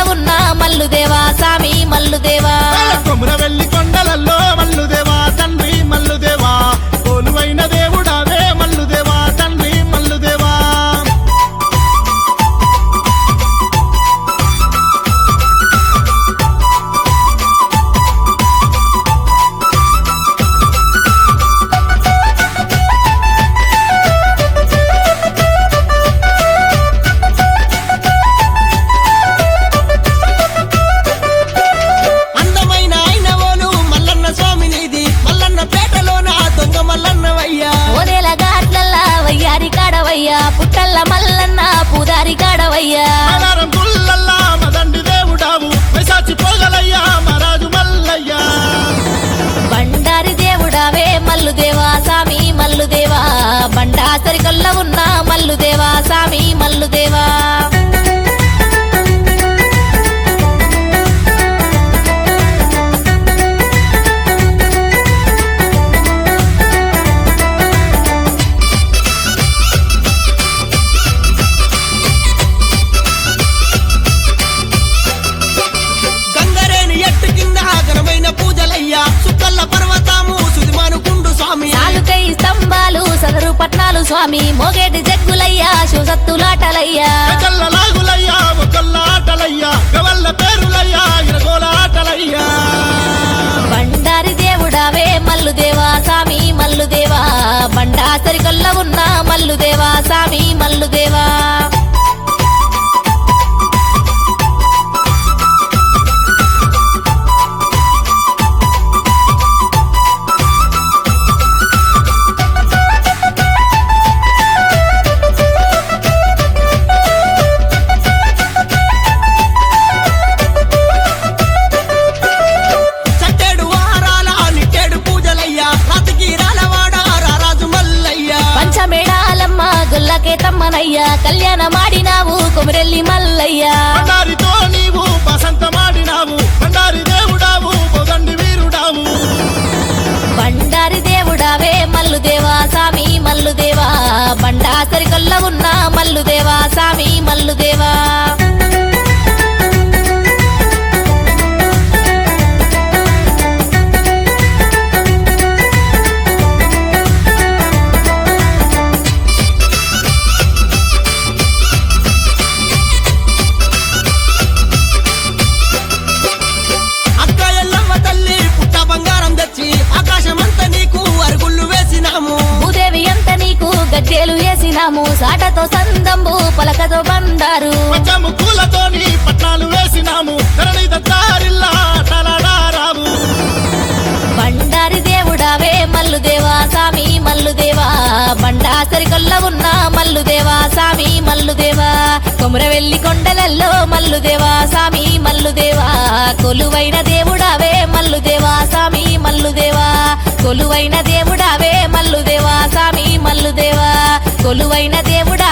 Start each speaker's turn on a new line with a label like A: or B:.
A: ఉన్న మల్లుదేవా సామి మల్లుదేవా
B: కొముర వెళ్ళి కొండలల్లో మల్లుదేవా తండ్రి మల్లుదేవా కోలువైన దేవుడావే మల్లుదేవా తండ్రి మల్లుదేవా
C: అందమైన ఆయన ఓలు మల్లన్న స్వామినిది మల్లన్న పేటలోన దొంగ మల్లన్నవయ్యా
A: ఓదేల ఘాట్లల్లా వయ్యారి కాడవయ్యా పుట్టల్ల మల్లన్న పూదారి కాడవయ్యా
B: ఆధారం గుల్లల్లా మదండి దేవుడావు వైశాచి పోగలయ్యా మహారాజు మల్లయ్యా
A: బండారి దేవుడావే మల్లుదేవా సామి మల్లుదేవా బండాసరి కొల్ల ఉన్న మల్లుదేవా సామి మల్లుదేవా
C: గంగరేని ఎట్టు కింద ఘనమైన పూజలయ్యా సుక్కల్ల పర్వతము సుదిమానుకుండు స్వామి
A: నాలుకై స్తంభాలు సదరు పట్నాలు స్వామి మోగేటి జగ్గులయ్యా శివసత్తులాటలయ్యా
B: కల్ల లాగులయ్యా ఒకళ్ళ ఆటలయ్యా గవల్ల పేరులయ్యా ఇరగోల ఆటలయ్యా
A: బండారి దేవుడావే మల్లుదేవా సామి మల్లుదేవా బండాసరి కొల్ల ఉన్న మల్లుదేవా సామి మల్లుదేవా
C: చట్టేడు వారాల నిట్టేడు పూజలయ్యా రాతికి రాలవాడ రారాజు మల్లయ్యా
A: పంచమేళాలమ్మ గుల్లకే తమ్మనయ్యా కళ్యాణ మాడినావు కొమరెల్లి మల్లయ్యా
B: బండారితో నీవు బసంతమాడినావు బండారి దేవుడావు పొదండి వీరుడావు
A: బండారి దేవుడావే మల్లుదేవా సామి మల్లుదేవా బండాసరి కొల్ల ఉన్న మల్లుదేవా సామి మల్లుదేవా
C: అక్క ఎల్లమ్మ తల్లి పుట్ట బంగారం తెచ్చి ఆకాశమంతా నీకు అరుగుళ్ళు వేసినాము
A: భూదేవి అంత నీకు గజ్జేలు వేసినాము సాటతో సందంబు పలకతో బండారు
B: పంచము పూలతోని పట్నాలు వేసినాము ధరణి దారిల్లా తలడారావు
A: బండారి దేవుడావే మల్లుదేవా సామి మల్లుదేవా బండాసరి కొల్ల ఉన్న మల్లుదేవా సామి మల్లుదేవా కొమురవెల్లి కొండలల్లో మల్లుదేవా సామి మల్లుదేవా కొలువైన దేవుడావే మల్లుదేవా సామి మల్లుదేవా కొలువైన దేవుడావే మల్లుదేవా సామి మల్లుదేవా కొలువైన దేవుడా